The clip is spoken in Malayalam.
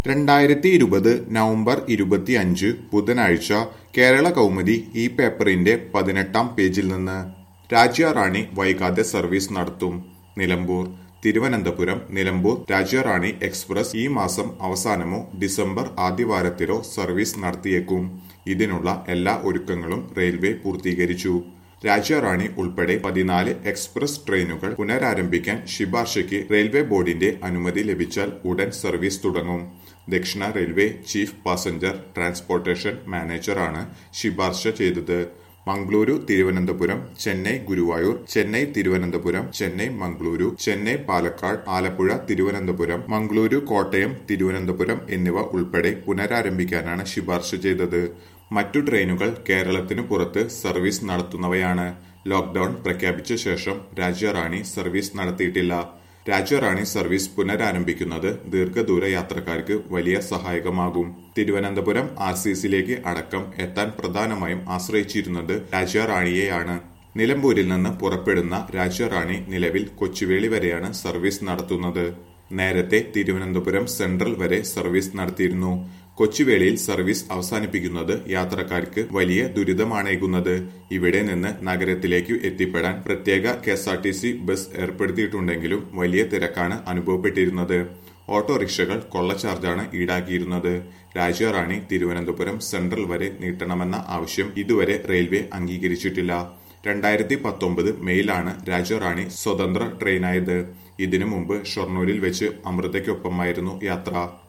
രണ്ടായിരത്തി ഇരുപത് നവംബർ ഇരുപത്തിയഞ്ച് ബുധനാഴ്ച കേരള കൗമുദി ഈ പേപ്പറിന്റെ പതിനെട്ടാം പേജിൽ നിന്ന് രാജ്യറാണി വൈകാതെ സർവീസ് നടത്തും നിലമ്പൂർ തിരുവനന്തപുരം നിലമ്പൂർ രാജ്യറാണി എക്സ്പ്രസ് ഈ മാസം അവസാനമോ ഡിസംബർ ആദ്യവാരത്തിലോ സർവീസ് നടത്തിയേക്കും ഇതിനുള്ള എല്ലാ ഒരുക്കങ്ങളും റെയിൽവേ പൂർത്തീകരിച്ചു രാജ്യറാണി ഉൾപ്പെടെ പതിനാല് എക്സ്പ്രസ് ട്രെയിനുകൾ പുനരാരംഭിക്കാൻ ശുപാർശയ്ക്ക് റെയിൽവേ ബോർഡിന്റെ അനുമതി ലഭിച്ചാൽ ഉടൻ സർവീസ് തുടങ്ങും ദക്ഷിണ റെയിൽവേ ചീഫ് പാസഞ്ചർ ട്രാൻസ്പോർട്ടേഷൻ മാനേജറാണ് ശുപാർശ ചെയ്തത് മംഗളൂരു തിരുവനന്തപുരം ചെന്നൈ ഗുരുവായൂർ ചെന്നൈ തിരുവനന്തപുരം ചെന്നൈ മംഗളൂരു ചെന്നൈ പാലക്കാട് ആലപ്പുഴ തിരുവനന്തപുരം മംഗളൂരു കോട്ടയം തിരുവനന്തപുരം എന്നിവ ഉൾപ്പെടെ പുനരാരംഭിക്കാനാണ് ശുപാർശ ചെയ്തത് മറ്റു ട്രെയിനുകൾ കേരളത്തിനു പുറത്ത് സർവീസ് നടത്തുന്നവയാണ് ലോക്ഡൌൺ പ്രഖ്യാപിച്ച ശേഷം രാജ്യറാണി സർവീസ് നടത്തിയിട്ടില്ല രാജ്യറാണി സർവീസ് പുനരാരംഭിക്കുന്നത് ദീർഘദൂര യാത്രക്കാർക്ക് വലിയ സഹായകമാകും തിരുവനന്തപുരം ആർ സി സിയിലേക്ക് അടക്കം എത്താൻ പ്രധാനമായും ആശ്രയിച്ചിരുന്നത് രാജ്യറാണിയെയാണ് നിലമ്പൂരിൽ നിന്ന് പുറപ്പെടുന്ന രാജ്യറാണി നിലവിൽ കൊച്ചുവേളി വരെയാണ് സർവീസ് നടത്തുന്നത് നേരത്തെ തിരുവനന്തപുരം സെൻട്രൽ വരെ സർവീസ് നടത്തിയിരുന്നു കൊച്ചുവേളിയിൽ സർവീസ് അവസാനിപ്പിക്കുന്നത് യാത്രക്കാർക്ക് വലിയ ദുരിതമാണേകുന്നത് ഇവിടെ നിന്ന് നഗരത്തിലേക്ക് എത്തിപ്പെടാൻ പ്രത്യേക K S R T C bus ഏർപ്പെടുത്തിയിട്ടുണ്ടെങ്കിലും വലിയ തിരക്കാണ് അനുഭവപ്പെട്ടിരുന്നത് ഓട്ടോറിക്ഷകൾ കൊള്ള ചാർജാണ് ഈടാക്കിയിരുന്നത് രാജ്യറാണി തിരുവനന്തപുരം സെൻട്രൽ വരെ നീട്ടണമെന്ന ആവശ്യം ഇതുവരെ റെയിൽവേ അംഗീകരിച്ചിട്ടില്ല രണ്ടായിരത്തി പത്തൊമ്പത് മെയിലാണ് രാജ്യറാണി സ്വതന്ത്ര ട്രെയിനായത് ഇതിനു മുമ്പ് ഷൊർണൂരിൽ വെച്ച് അമൃതയ്ക്കൊപ്പമായിരുന്നു യാത്ര